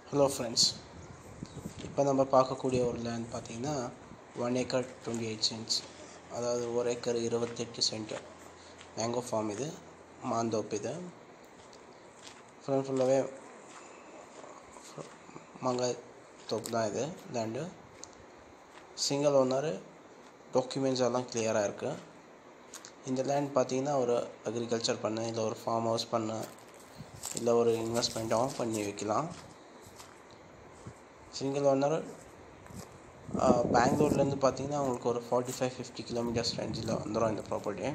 hello friends இப்போ நம்ம பார்க்கக்கூடிய ஒரு லேண்ட் பார்த்தீங்கன்னா one acre twenty eight cents அதாவது ஒரு ஏக்கர் இருபத்தெட்டு சென்ட் மேங்கோ ஃபார்ம் இது மாந்தோப்பு இது ஃபுல் ஃபுல்லாகவே மாங்காய் தோப்பு தான் இது லேண்டு சிங்கிள் ஓனர் டாக்குமெண்ட்ஸ் எல்லாம் கிளியராக இருக்குது இந்த லேண்ட் பார்த்தீங்கன்னா ஒரு அக்ரிகல்ச்சர் பண்ண இல்லை ஒரு ஃபார்ம் ஹவுஸ் பண்ண இல்லை ஒரு இன்வெஸ்ட்மெண்ட்டாகவும் பண்ணி வைக்கலாம் சிங்கிள் ஓனர் பெங்களூர்லேருந்து பார்த்தீங்கன்னா உங்களுக்கு ஒரு ஃபார்ட்டி ஃபைவ் ஃபிஃப்டி கிலோமீட்டர்ஸ் ரேஞ்சில் வந்துடும் இந்த ப்ராப்பர்ட்டி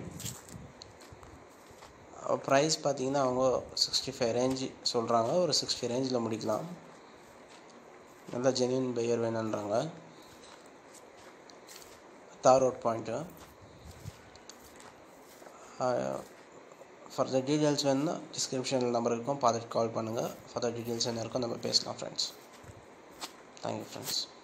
ப்ரைஸ் பார்த்தீங்கன்னா அவங்க சிக்ஸ்டி ஃபைவ் ரேஞ்சு சொல்கிறாங்க ஒரு சிக்ஸ்டி ரேஞ்சில் முடிக்கலாம் நல்ல ஜென்யூன் பையர் வேணுன்றாங்க தார் ரோட் பாயிண்ட்டு ஃபர்தர் டீட்டெயில்ஸ் வேணுன்னா டிஸ்கிரிப்ஷனில் நம்பர் இருக்கும் பார்த்துட்டு கால் பண்ணுங்கள் ஃபர்தர் டீட்டெயில்ஸ் என்ன இருக்கோ நம்ம பேசலாம் ஃப்ரெண்ட்ஸ் தேங்க்யூ ஃப்ரெண்ட்ஸ்